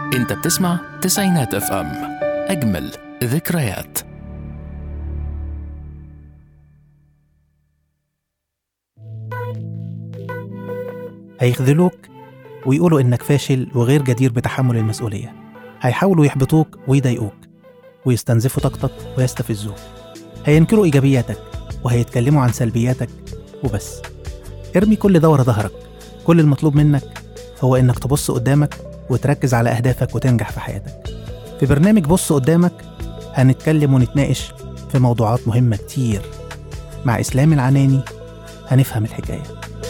انت بتسمع تسعينات اف ام اجمل ذكريات هيخذلوك ويقولوا إنك فاشل وغير جدير بتحمل المسؤولية هيحاولوا يحبطوك ويضايقوك ويستنزفوا طاقتك ويستفزوك هينكروا إيجابياتك وهيتكلموا عن سلبياتك وبس ارمي كل ده ورا ظهرك كل المطلوب منك هو إنك تبص قدامك وتركز على أهدافك وتنجح في حياتك في برنامج بص قدامك هنتكلم ونتناقش في موضوعات مهمة كتير مع إسلام العناني هنفهم الحكايه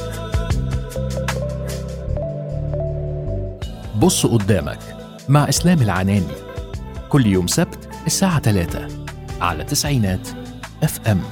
بص قدامك مع اسلام العناني كل يوم سبت الساعة 3 على تسعينات اف ام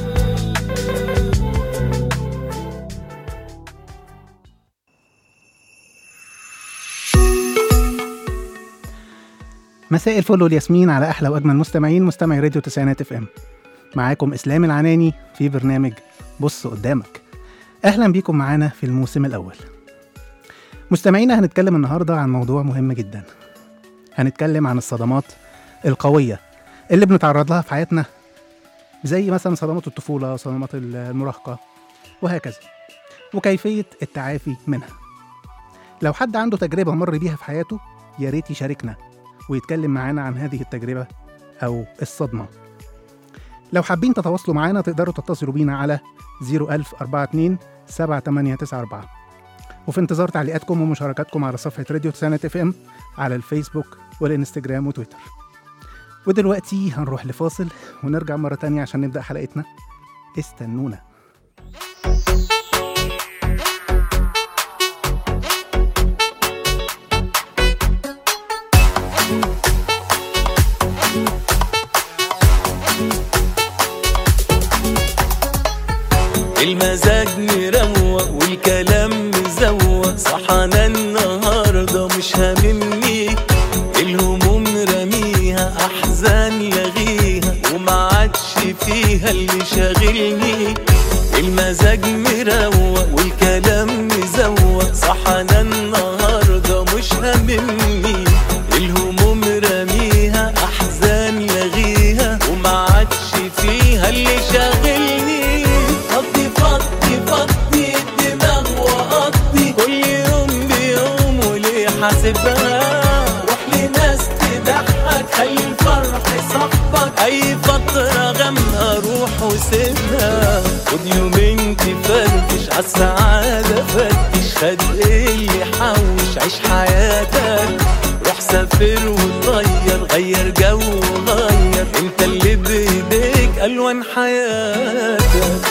مساء الفل والياسمين على احلى واجمل مستمعين مستمعي راديو تسعينات اف ام معاكم اسلام العناني في برنامج بص قدامك اهلا بيكم معانا في الموسم الاول مستمعينا هنتكلم النهارده عن موضوع مهم جدا هنتكلم عن الصدمات القويه اللي بنتعرض لها في حياتنا زي مثلا صدمات الطفوله صدمات المراهقه وهكذا وكيفيه التعافي منها لو حد عنده تجربه مر بيها في حياته يا ريت يشاركنا ويتكلم معانا عن هذه التجربة أو الصدمة لو حابين تتواصلوا معانا تقدروا تتصلوا بينا على 01042 7894 وفي انتظار تعليقاتكم ومشاركاتكم على صفحة راديو تسانة اف ام على الفيسبوك والانستجرام وتويتر ودلوقتي هنروح لفاصل ونرجع مرة تانية عشان نبدأ حلقتنا استنونا المزاج مروق والكلام مزوق صحنا النهارده مش هاممني الهموم رميها احزان لغيها وما عادش فيها اللي شاغلني المزاج مروق والكلام مزوق صحنا النهارده مش هاممني الهموم رميها احزان لغيها وما عادش فيها اللي شاغلني فضي فضي فضي الدماغ وقضي كل يوم بيوم وليه حاسبها روح لناس تضحك خلي الفرح صاحبك اي فترة غامقة روح وسيبها خد يومين تفرفش عالسعادة فتش خد ايه اللي حوش عيش حياتك روح سافر وطير غير جو وغير انت اللي بايديك الوان حياتك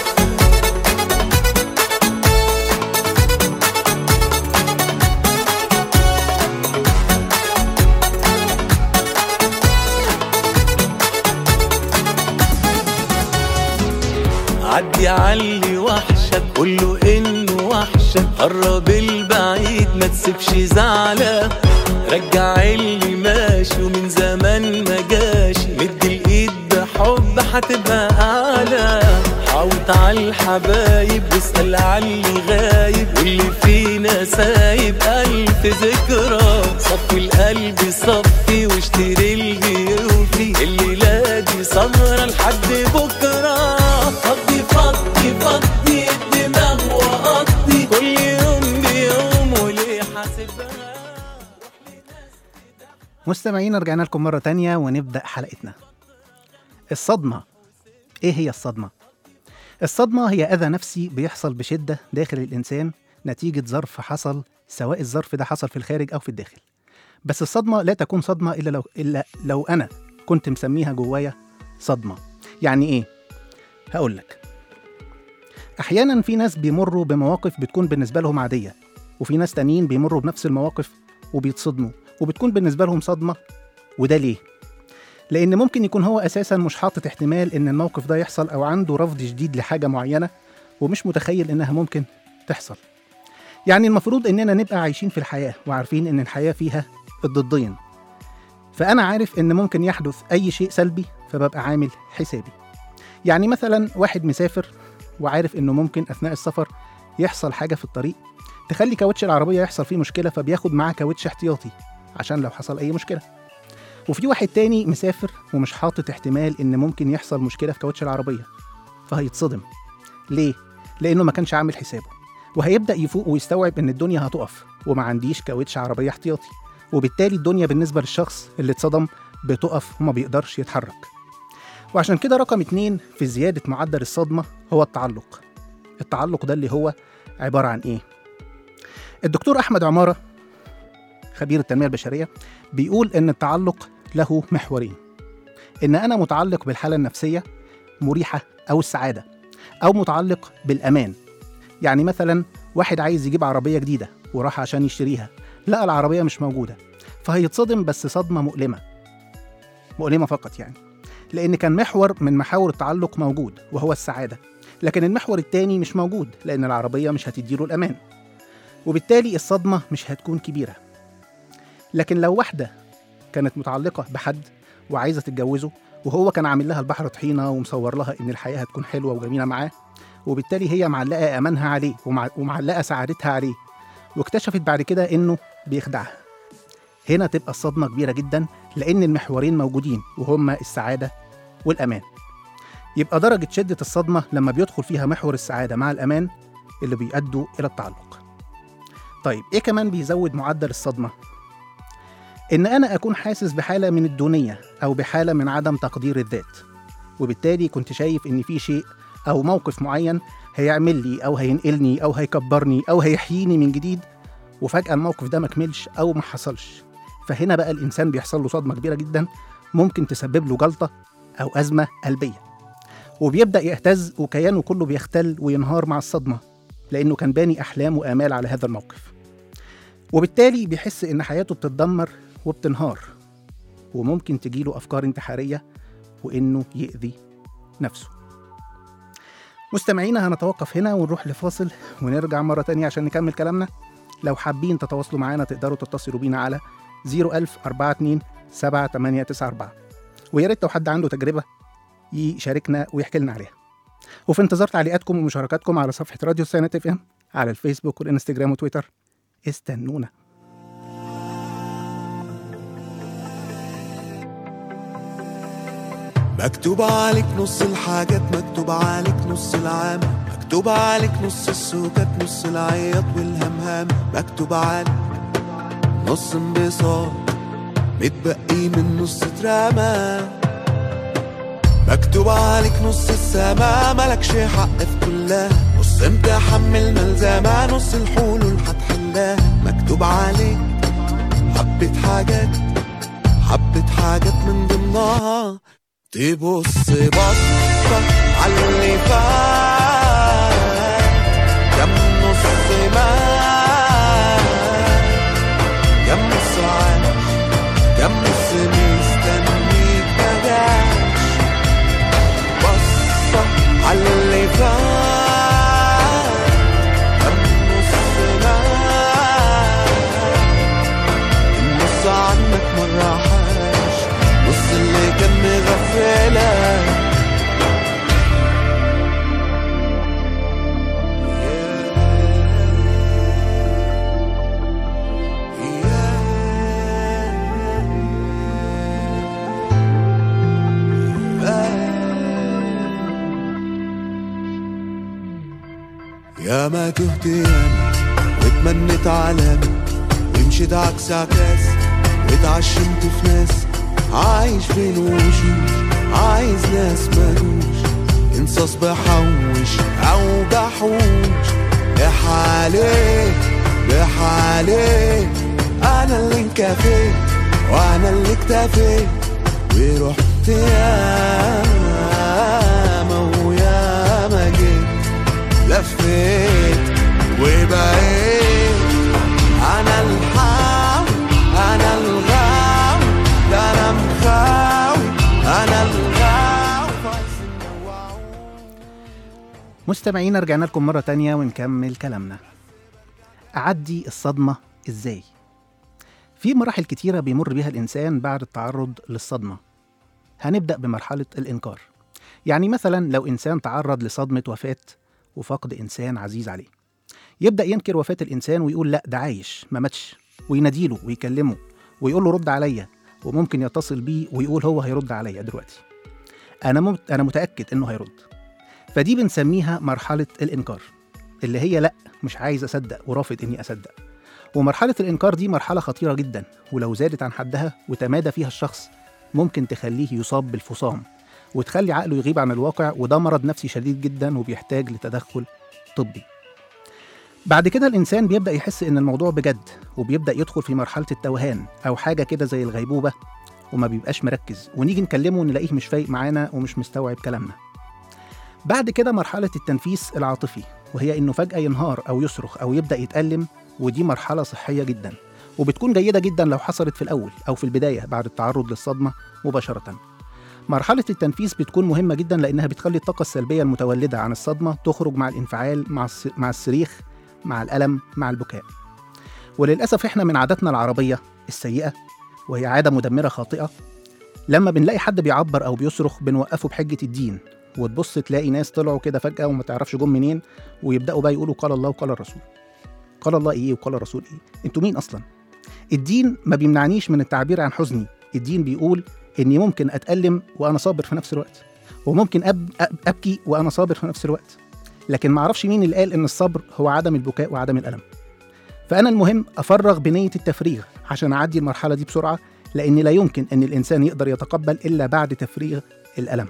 عدي علي وحشك قوله انه وحشك قرب البعيد ما تسيبش زعلة رجع اللي ماشي ومن زمان ما جاش مد الايد بحب هتبقى اعلى حاوط على الحبايب واسأل على اللي غايب واللي فينا سايب ألف ذكرى صفي القلب صفي واشتري اللي يوفي الليلة دي سهرة لحد بكرة فضي فضي فضي الدماغ وقضي كل يوم بيوم وليه حاسبها مستمعين رجعنا لكم مرة تانية ونبدأ حلقتنا الصدمة إيه هي الصدمة؟ الصدمة هي أذى نفسي بيحصل بشدة داخل الإنسان نتيجة ظرف حصل سواء الظرف ده حصل في الخارج أو في الداخل بس الصدمة لا تكون صدمة إلا لو, إلا لو أنا كنت مسميها جوايا صدمة يعني إيه؟ هقول لك أحيانا في ناس بيمروا بمواقف بتكون بالنسبة لهم عادية وفي ناس تانيين بيمروا بنفس المواقف وبيتصدموا وبتكون بالنسبة لهم صدمة وده ليه؟ لأن ممكن يكون هو أساسا مش حاطط احتمال إن الموقف ده يحصل أو عنده رفض شديد لحاجة معينة ومش متخيل إنها ممكن تحصل. يعني المفروض إننا نبقى عايشين في الحياة وعارفين إن الحياة فيها الضدين. فأنا عارف إن ممكن يحدث أي شيء سلبي فببقى عامل حسابي. يعني مثلا واحد مسافر وعارف إنه ممكن أثناء السفر يحصل حاجة في الطريق تخلي كاوتش العربية يحصل فيه مشكلة فبياخد معاه كاوتش احتياطي عشان لو حصل أي مشكلة وفي واحد تاني مسافر ومش حاطط احتمال إن ممكن يحصل مشكلة في كاوتش العربية فهيتصدم ليه؟ لأنه ما كانش عامل حسابه وهيبدأ يفوق ويستوعب إن الدنيا هتقف وما عنديش كاوتش عربية احتياطي وبالتالي الدنيا بالنسبة للشخص اللي اتصدم بتقف وما بيقدرش يتحرك وعشان كده رقم اتنين في زيادة معدل الصدمة هو التعلق التعلق ده اللي هو عبارة عن إيه؟ الدكتور أحمد عمارة خبير التنمية البشرية بيقول إن التعلق له محورين إن أنا متعلق بالحالة النفسية مريحة أو السعادة أو متعلق بالأمان يعني مثلا واحد عايز يجيب عربية جديدة وراح عشان يشتريها لقى العربية مش موجودة فهيتصدم بس صدمة مؤلمة مؤلمة فقط يعني لأن كان محور من محاور التعلق موجود وهو السعادة لكن المحور التاني مش موجود لأن العربية مش هتديله الأمان وبالتالي الصدمة مش هتكون كبيرة لكن لو واحدة كانت متعلقة بحد وعايزة تتجوزه وهو كان عامل لها البحر طحينة ومصور لها إن الحياة هتكون حلوة وجميلة معاه وبالتالي هي معلقة أمانها عليه ومع- ومعلقة سعادتها عليه واكتشفت بعد كده إنه بيخدعها هنا تبقى الصدمة كبيرة جدا لأن المحورين موجودين وهما السعادة والأمان يبقى درجة شدة الصدمة لما بيدخل فيها محور السعادة مع الأمان اللي بيؤدوا إلى التعلق طيب إيه كمان بيزود معدل الصدمة؟ إن أنا أكون حاسس بحالة من الدونية أو بحالة من عدم تقدير الذات وبالتالي كنت شايف إن في شيء أو موقف معين هيعمل لي أو هينقلني أو هيكبرني أو هيحييني من جديد وفجأة الموقف ده مكملش أو ما حصلش فهنا بقى الإنسان بيحصل له صدمة كبيرة جدا ممكن تسبب له جلطة أو أزمة قلبية وبيبدأ يهتز وكيانه كله بيختل وينهار مع الصدمة لأنه كان باني أحلام وآمال على هذا الموقف وبالتالي بيحس إن حياته بتتدمر وبتنهار وممكن تجيله أفكار انتحارية وإنه يأذي نفسه مستمعينا هنتوقف هنا ونروح لفاصل ونرجع مرة تانية عشان نكمل كلامنا لو حابين تتواصلوا معانا تقدروا تتصلوا بينا على 01042 7894 ويا ريت لو حد عنده تجربة يشاركنا ويحكي لنا عليها وفي انتظار تعليقاتكم ومشاركاتكم على صفحة راديو سنة اف ام على الفيسبوك والانستجرام وتويتر استنونا مكتوب عليك نص الحاجات مكتوب عليك نص العام مكتوب عليك نص السكات نص العياط والهمهام مكتوب عليك نص انبساط متبقي من نص اترمى مكتوب عليك نص السما ملكش حق في كلها نص امتحان من الملزمة نص الحلول هتحلها مكتوب عليك حبة حاجات حبة حاجات من ضمنها تبص بصة على اللي فات كم نص مات كم نص عاش كم نص مستنيك مجاش بصة على اللي فات كم نص مات النص عنك مرة حاش نص اللي كان مغفلك يا ما تهت ياما واتمنيت علامة ومشيت عكس عكاس واتعشمت في ناس عايش بين وشوش عايز ناس مالوش انصاص بحوش او بحوش بحالي بحالي انا اللي انكفيت وانا اللي اكتفيت ورحت ياما وياما جيت لفيت وبقيت انا الحاوي انا الغاوي ده انا مخاوي انا الغاوي فايز النواوي مستمعينا رجعنا لكم مرة تانية ونكمل كلامنا أعدي الصدمة إزاي؟ في مراحل كتيرة بيمر بيها الإنسان بعد التعرض للصدمة هنبدأ بمرحلة الإنكار يعني مثلا لو إنسان تعرض لصدمة وفاة وفقد إنسان عزيز عليه يبدأ ينكر وفاة الإنسان ويقول لا ده عايش ما ماتش ويناديله ويكلمه ويقول له رد عليا وممكن يتصل بيه ويقول هو هيرد عليا دلوقتي انا مت... انا متاكد انه هيرد فدي بنسميها مرحله الانكار اللي هي لا مش عايز اصدق ورافض اني اصدق ومرحله الانكار دي مرحله خطيره جدا ولو زادت عن حدها وتمادى فيها الشخص ممكن تخليه يصاب بالفصام وتخلي عقله يغيب عن الواقع وده مرض نفسي شديد جدا وبيحتاج لتدخل طبي بعد كده الإنسان بيبدأ يحس إن الموضوع بجد وبيبدأ يدخل في مرحلة التوهان أو حاجة كده زي الغيبوبة وما بيبقاش مركز ونيجي نكلمه نلاقيه مش فايق معانا ومش مستوعب كلامنا بعد كده مرحلة التنفيس العاطفي وهي إنه فجأة ينهار أو يصرخ أو يبدأ يتألم ودي مرحلة صحية جدا وبتكون جيدة جدا لو حصلت في الأول أو في البداية بعد التعرض للصدمة مباشرة مرحلة التنفيس بتكون مهمة جدا لأنها بتخلي الطاقة السلبية المتولدة عن الصدمة تخرج مع الانفعال مع الس- مع الصريخ مع الألم مع البكاء وللأسف إحنا من عاداتنا العربية السيئة وهي عادة مدمرة خاطئة لما بنلاقي حد بيعبر أو بيصرخ بنوقفه بحجة الدين وتبص تلاقي ناس طلعوا كده فجأة وما تعرفش جم منين ويبدأوا بقى يقولوا قال الله وقال الرسول قال الله إيه وقال الرسول إيه أنتوا مين أصلا الدين ما بيمنعنيش من التعبير عن حزني الدين بيقول إني ممكن أتألم وأنا صابر في نفس الوقت وممكن أب... أب... أبكي وأنا صابر في نفس الوقت لكن ما اعرفش مين اللي قال ان الصبر هو عدم البكاء وعدم الالم فانا المهم افرغ بنيه التفريغ عشان اعدي المرحله دي بسرعه لان لا يمكن ان الانسان يقدر يتقبل الا بعد تفريغ الالم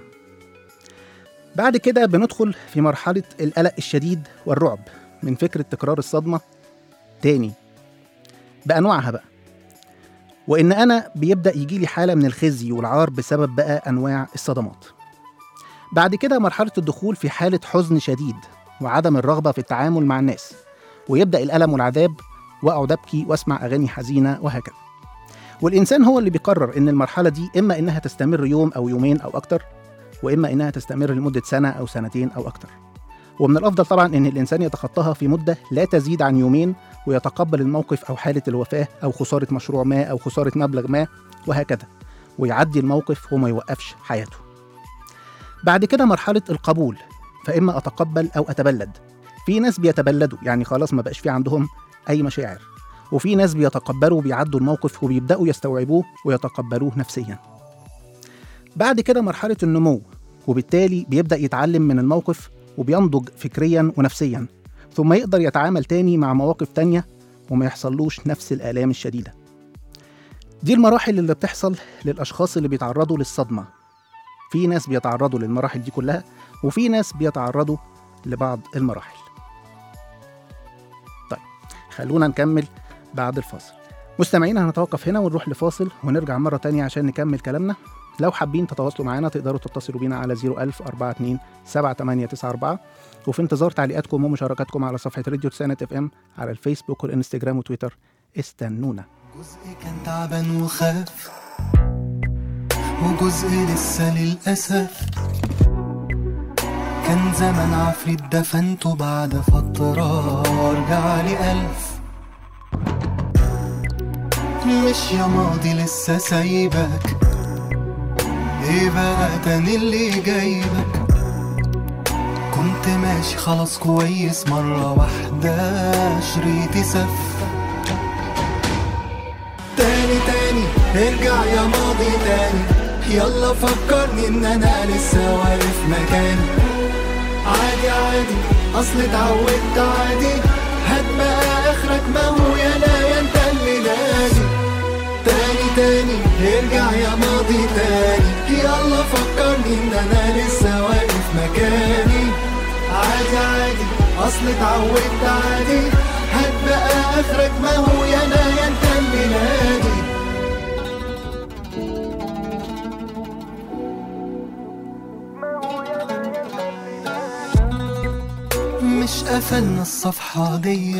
بعد كده بندخل في مرحله القلق الشديد والرعب من فكره تكرار الصدمه تاني بانواعها بقى وان انا بيبدا يجي لي حاله من الخزي والعار بسبب بقى انواع الصدمات بعد كده مرحلة الدخول في حالة حزن شديد وعدم الرغبة في التعامل مع الناس ويبدأ الألم والعذاب وأقعد أبكي وأسمع أغاني حزينة وهكذا والإنسان هو اللي بيقرر إن المرحلة دي إما إنها تستمر يوم أو يومين أو أكتر وإما إنها تستمر لمدة سنة أو سنتين أو أكتر ومن الأفضل طبعا إن الإنسان يتخطاها في مدة لا تزيد عن يومين ويتقبل الموقف أو حالة الوفاة أو خسارة مشروع ما أو خسارة مبلغ ما وهكذا ويعدي الموقف وما يوقفش حياته بعد كده مرحلة القبول فإما أتقبل أو أتبلد في ناس بيتبلدوا يعني خلاص ما بقاش في عندهم أي مشاعر وفي ناس بيتقبلوا وبيعدوا الموقف وبيبدأوا يستوعبوه ويتقبلوه نفسيا بعد كده مرحلة النمو وبالتالي بيبدأ يتعلم من الموقف وبينضج فكريا ونفسيا ثم يقدر يتعامل تاني مع مواقف تانية وما يحصلوش نفس الآلام الشديدة دي المراحل اللي بتحصل للأشخاص اللي بيتعرضوا للصدمة في ناس بيتعرضوا للمراحل دي كلها وفي ناس بيتعرضوا لبعض المراحل طيب خلونا نكمل بعد الفاصل مستمعينا هنتوقف هنا ونروح لفاصل ونرجع مرة تانية عشان نكمل كلامنا لو حابين تتواصلوا معنا تقدروا تتصلوا بينا على 01000 42 7894 وفي انتظار تعليقاتكم ومشاركاتكم على صفحة راديو تسانة اف ام على الفيسبوك والانستجرام وتويتر استنونا جزء كان تعبان وخاف وجزء لسه للأسف كان زمان عفريت دفنته بعد فترة رجع لي ألف مش يا ماضي لسه سايبك ايه بقى تاني اللي جايبك كنت ماشي خلاص كويس مرة واحدة شريطي سف تاني تاني ارجع يا ماضي تاني يلا فكرني ان انا لسه واقف مكاني عادي عادي اصل اتعودت عادي هات بقى اخرك ما هو يا لا يا انت اللي نادي تاني تاني ارجع يا ماضي تاني يلا فكرني ان انا لسه واقف مكاني عادي عادي اصل اتعودت عادي هات بقى اخرك ما هو يا لا يا انت اللي نادي مش قفلنا الصفحة دي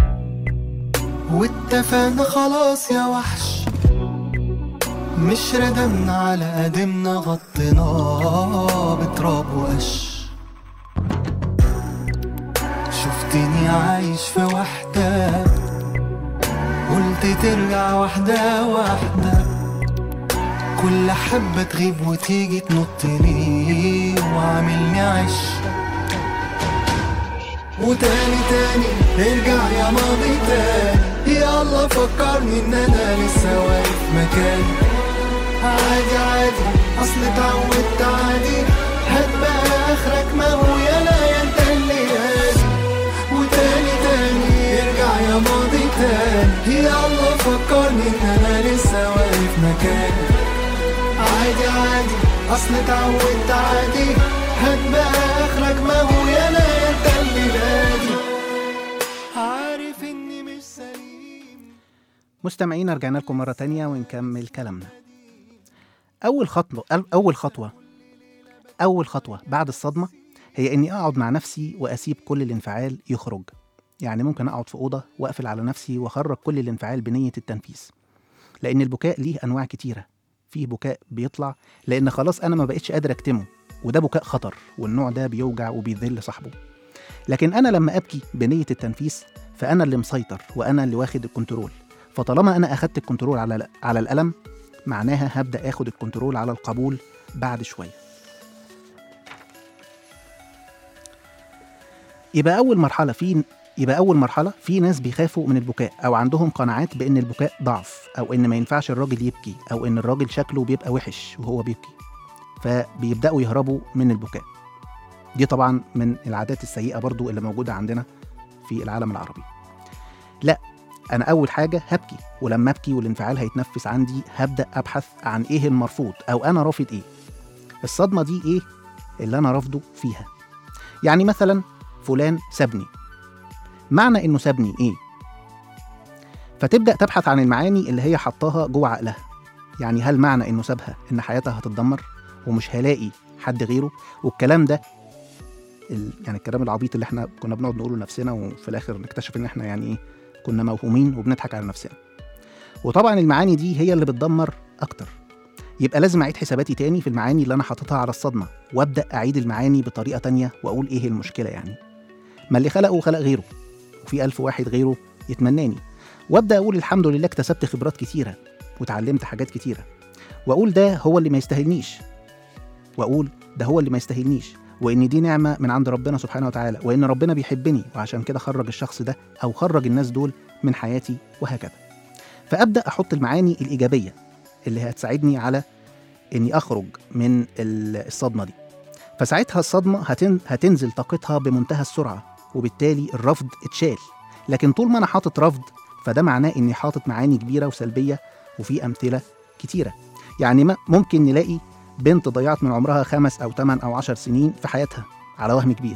واتفقنا خلاص يا وحش مش ردمنا على قدمنا غطيناه بتراب وقش شفتني عايش في وحدة قلت ترجع واحدة واحدة كل حبة تغيب وتيجي تنط لي وعاملني عش وتاني تاني ارجع يا ماضي تاني يلا فكرني ان انا لسه واقف تاني يلا فكرني ان انا لسه واقف مكاني عادي عادي اصل اتعودت عادي هتبقى اخرك ما هو يا لا انت اللي بادي عارف اني مش سليم مستمعينا رجعنا لكم مرة تانية ونكمل كلامنا أول خطوة أول خطوة أول خطوة بعد الصدمة هي إني أقعد مع نفسي وأسيب كل الانفعال يخرج يعني ممكن أقعد في أوضة وأقفل على نفسي وأخرج كل الانفعال بنية التنفيذ لأن البكاء ليه أنواع كتيرة فيه بكاء بيطلع لأن خلاص أنا ما بقتش قادر أكتمه وده بكاء خطر والنوع ده بيوجع وبيذل صاحبه لكن أنا لما أبكي بنية التنفيذ فأنا اللي مسيطر وأنا اللي واخد الكنترول فطالما أنا أخدت الكنترول على على الألم معناها هبدأ آخد الكنترول على القبول بعد شوية يبقى أول مرحلة في يبقى أول مرحلة في ناس بيخافوا من البكاء أو عندهم قناعات بإن البكاء ضعف أو إن ما ينفعش الراجل يبكي أو إن الراجل شكله بيبقى وحش وهو بيبكي فبيبدأوا يهربوا من البكاء دي طبعا من العادات السيئة برضو اللي موجودة عندنا في العالم العربي لا أنا أول حاجة هبكي ولما أبكي والانفعال هيتنفس عندي هبدأ أبحث عن إيه المرفوض أو أنا رافض إيه الصدمة دي إيه اللي أنا رافضه فيها يعني مثلا فلان سابني معنى إنه سابني إيه فتبدأ تبحث عن المعاني اللي هي حطاها جوه عقلها يعني هل معنى إنه سابها إن حياتها هتتدمر ومش هلاقي حد غيره والكلام ده ال... يعني الكلام العبيط اللي احنا كنا بنقعد نقوله لنفسنا وفي الاخر نكتشف ان احنا يعني ايه كنا موهومين وبنضحك على نفسنا وطبعا المعاني دي هي اللي بتدمر اكتر يبقى لازم اعيد حساباتي تاني في المعاني اللي انا حاططها على الصدمه وابدا اعيد المعاني بطريقه تانية واقول ايه المشكله يعني ما اللي خلقه خلق غيره وفي ألف واحد غيره يتمناني وابدا اقول الحمد لله اكتسبت خبرات كتيره وتعلمت حاجات كتيره واقول ده هو اللي ما يستاهلنيش واقول ده هو اللي ما يستاهلنيش وان دي نعمه من عند ربنا سبحانه وتعالى وان ربنا بيحبني وعشان كده خرج الشخص ده او خرج الناس دول من حياتي وهكذا فابدا احط المعاني الايجابيه اللي هتساعدني على اني اخرج من الصدمه دي فساعتها الصدمه هتن... هتنزل طاقتها بمنتهى السرعه وبالتالي الرفض اتشال لكن طول ما انا حاطط رفض فده معناه اني حاطط معاني كبيره وسلبيه وفي امثله كتيره يعني ما ممكن نلاقي بنت ضيعت من عمرها خمس أو ثمان أو عشر سنين في حياتها على وهم كبير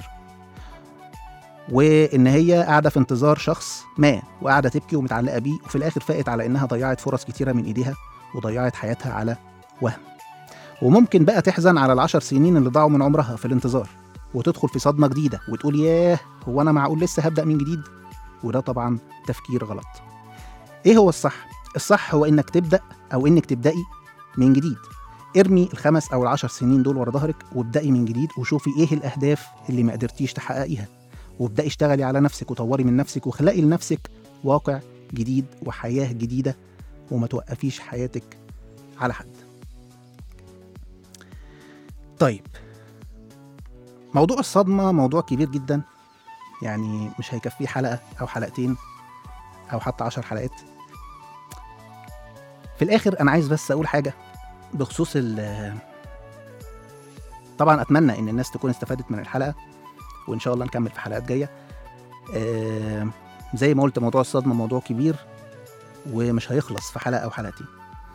وإن هي قاعدة في انتظار شخص ما وقاعدة تبكي ومتعلقة بيه وفي الآخر فاقت على إنها ضيعت فرص كتيرة من إيديها وضيعت حياتها على وهم وممكن بقى تحزن على العشر سنين اللي ضاعوا من عمرها في الانتظار وتدخل في صدمة جديدة وتقول ياه هو أنا معقول لسه هبدأ من جديد وده طبعا تفكير غلط إيه هو الصح؟ الصح هو إنك تبدأ أو إنك تبدأي من جديد ارمي الخمس او العشر سنين دول ورا ظهرك وابدأي من جديد وشوفي ايه الاهداف اللي ما قدرتيش تحققيها وابدأي اشتغلي على نفسك وطوري من نفسك وخلقي لنفسك واقع جديد وحياة جديدة وما توقفيش حياتك على حد طيب موضوع الصدمة موضوع كبير جدا يعني مش هيكفيه حلقة أو حلقتين أو حتى عشر حلقات في الآخر أنا عايز بس أقول حاجة بخصوص ال طبعا اتمنى ان الناس تكون استفادت من الحلقه وان شاء الله نكمل في حلقات جايه آه زي ما قلت موضوع الصدمه موضوع كبير ومش هيخلص في حلقه او حلقتين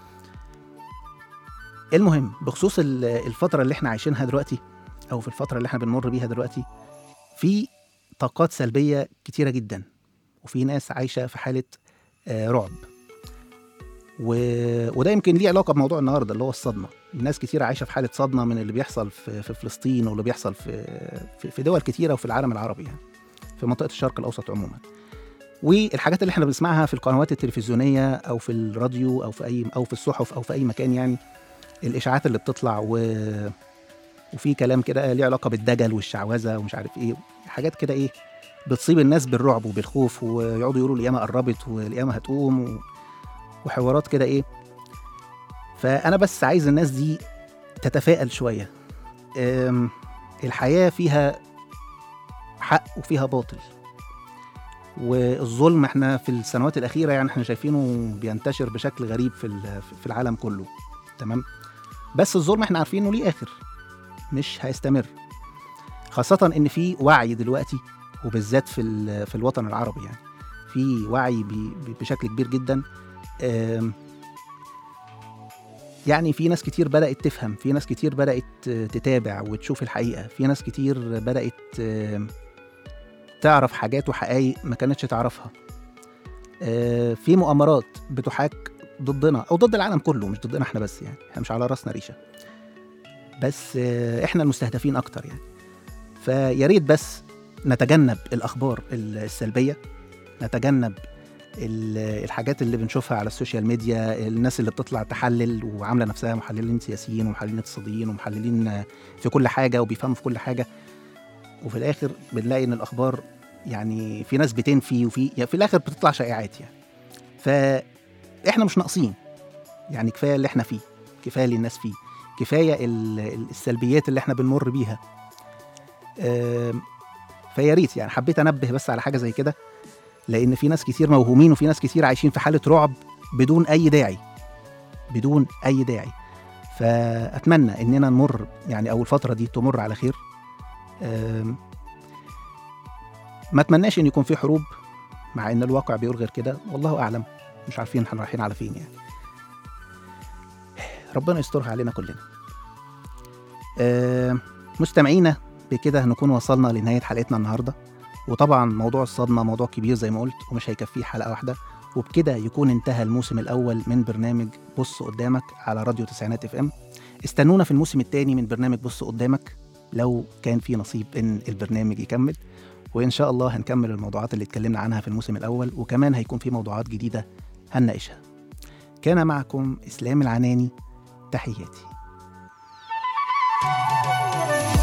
المهم بخصوص الفتره اللي احنا عايشينها دلوقتي او في الفتره اللي احنا بنمر بيها دلوقتي في طاقات سلبيه كتيره جدا وفي ناس عايشه في حاله آه رعب و... وده يمكن ليه علاقه بموضوع النهارده اللي هو الصدمه الناس كتير عايشه في حاله صدمه من اللي بيحصل في, في فلسطين واللي بيحصل في... في في دول كتيره وفي العالم العربي يعني في منطقه الشرق الاوسط عموما والحاجات اللي احنا بنسمعها في القنوات التلفزيونيه او في الراديو او في اي او في الصحف او في اي مكان يعني الاشاعات اللي بتطلع و... وفي كلام كده ليه علاقه بالدجل والشعوذه ومش عارف ايه حاجات كده ايه بتصيب الناس بالرعب وبالخوف ويقعدوا يقولوا القيامه قربت والقيامه هتقوم و... وحوارات كده ايه فانا بس عايز الناس دي تتفائل شويه الحياه فيها حق وفيها باطل والظلم احنا في السنوات الاخيره يعني احنا شايفينه بينتشر بشكل غريب في في العالم كله تمام بس الظلم احنا عارفين انه ليه اخر مش هيستمر خاصه ان في وعي دلوقتي وبالذات في في الوطن العربي يعني في وعي ب- ب- بشكل كبير جدا آم، يعني في ناس كتير بدأت تفهم في ناس كتير بدأت آه، تتابع وتشوف الحقيقة في ناس كتير بدأت آم، تعرف حاجات وحقائق ما كانتش تعرفها آه، في مؤامرات بتحاك ضدنا او ضد العالم كله مش ضدنا احنا بس يعني احنا مش على راسنا ريشه بس آه، احنا المستهدفين اكتر يعني فيا ريت بس نتجنب الاخبار السلبيه نتجنب ال- الحاجات اللي بنشوفها على السوشيال ميديا الناس اللي بتطلع تحلل وعامله نفسها محللين سياسيين ومحللين اقتصاديين ومحللين آه، في كل حاجه وبيفهموا في كل حاجه وفي الاخر بنلاقي ان الاخبار يعني في ناس بتنفي وفي يعني في الاخر بتطلع شائعات يعني فاحنا مش ناقصين يعني كفايه اللي احنا فيه كفايه اللي الناس فيه كفايه ال- ال- السلبيات اللي احنا بنمر بيها آم، فيا ريت يعني حبيت انبه بس على حاجه زي كده لان في ناس كتير موهومين وفي ناس كتير عايشين في حاله رعب بدون اي داعي بدون اي داعي فاتمنى اننا نمر يعني او الفتره دي تمر على خير آم، ما اتمناش ان يكون في حروب مع ان الواقع بيقول غير كده والله اعلم مش عارفين احنا رايحين على فين يعني ربنا يسترها علينا كلنا آه مستمعينا بكده هنكون وصلنا لنهاية حلقتنا النهاردة وطبعا موضوع الصدمة موضوع كبير زي ما قلت ومش هيكفيه حلقة واحدة وبكده يكون انتهى الموسم الأول من برنامج بص قدامك على راديو تسعينات اف ام استنونا في الموسم الثاني من برنامج بص قدامك لو كان في نصيب ان البرنامج يكمل وان شاء الله هنكمل الموضوعات اللي اتكلمنا عنها في الموسم الاول وكمان هيكون في موضوعات جديده هنناقشها كان معكم اسلام العناني تحياتي